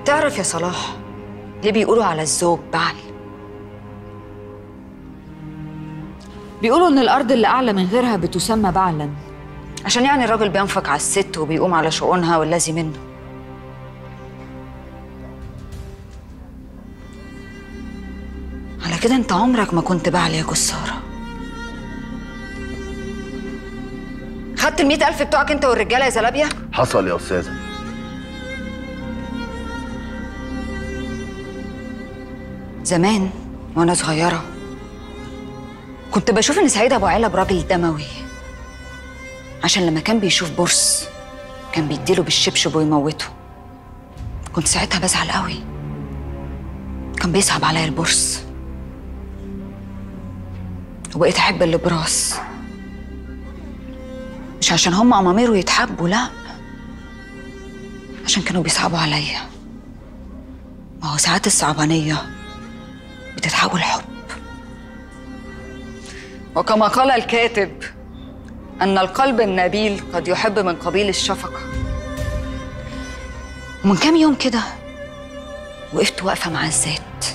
تعرف يا صلاح ليه بيقولوا على الزوج بعل بيقولوا ان الارض اللي اعلى من غيرها بتسمى بعلا عشان يعني الراجل بينفق على الست وبيقوم على شؤونها والذي منه على كده انت عمرك ما كنت بعل يا جسارة خدت المئة ألف بتوعك انت والرجالة يا زلابيا حصل يا استاذه زمان وانا صغيرة كنت بشوف ان سعيد ابو علب راجل دموي عشان لما كان بيشوف بورس كان بيديله بالشبشب ويموته كنت ساعتها بزعل قوي كان بيصعب عليا البورس وبقيت احب الابراس مش عشان هم امامير ويتحبوا لا عشان كانوا بيصعبوا عليا ما هو ساعات الصعبانيه بتتحول حب وكما قال الكاتب أن القلب النبيل قد يحب من قبيل الشفقة ومن كام يوم كده وقفت واقفة مع الذات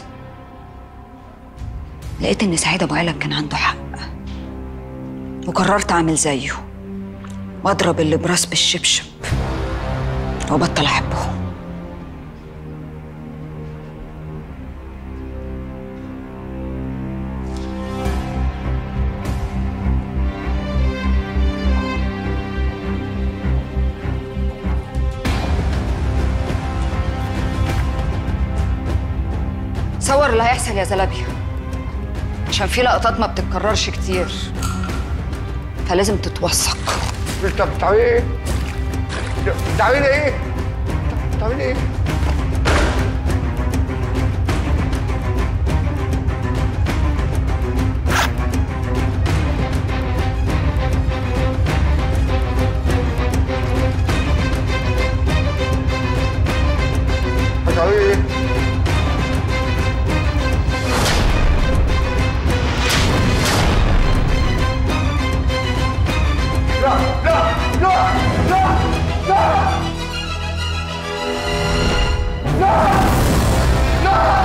لقيت إن سعيد أبو علب كان عنده حق وقررت أعمل زيه وأضرب الإبراس بالشبشب وبطل أحبه صور اللي هيحصل يا زلابيا عشان في لقطات ما بتتكررش كتير فلازم تتوثق انت بتعمل ايه؟ بتعمل ايه؟ بتعمل ايه؟ بتعمل ايه؟ لا لا لا لا لا لا لا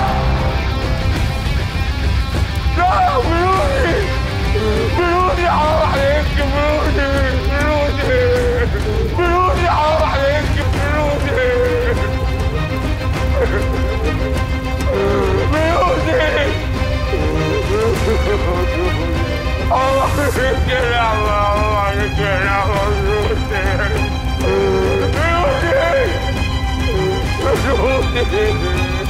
لا بيوتي بيوتي حرام عليك بيوتي بيوتي بيوتي حرام عليك بيوتي بيوتي حرام عليك يا حرام عليك يا بيوتي بيوتي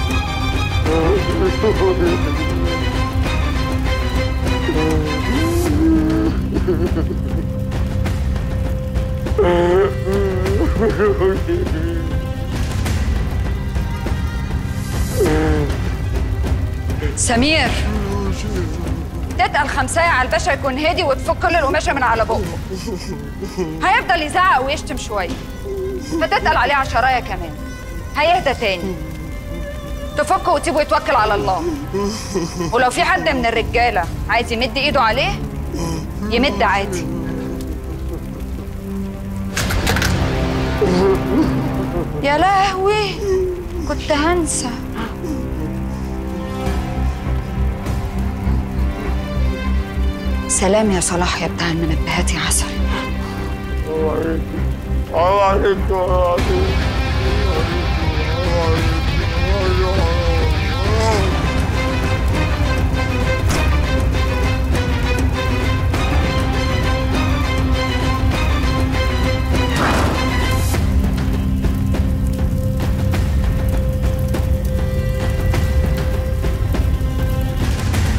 سمير تتقل خمساية على الباشا يكون هادي وتفك كل القماشة من على بقه هيفضل يزعق ويشتم شوية فتتقل عليه عشراية كمان هيهدى تاني تفك وتسيبه يتوكل على الله ولو في حد من الرجالة عايز يمد ايده عليه يمد عادي يا لهوي كنت هنسى سلام يا صلاح يا بتاع المنبهات يا عسل حرام عليك حرام عليك حرام عليك حرام عليك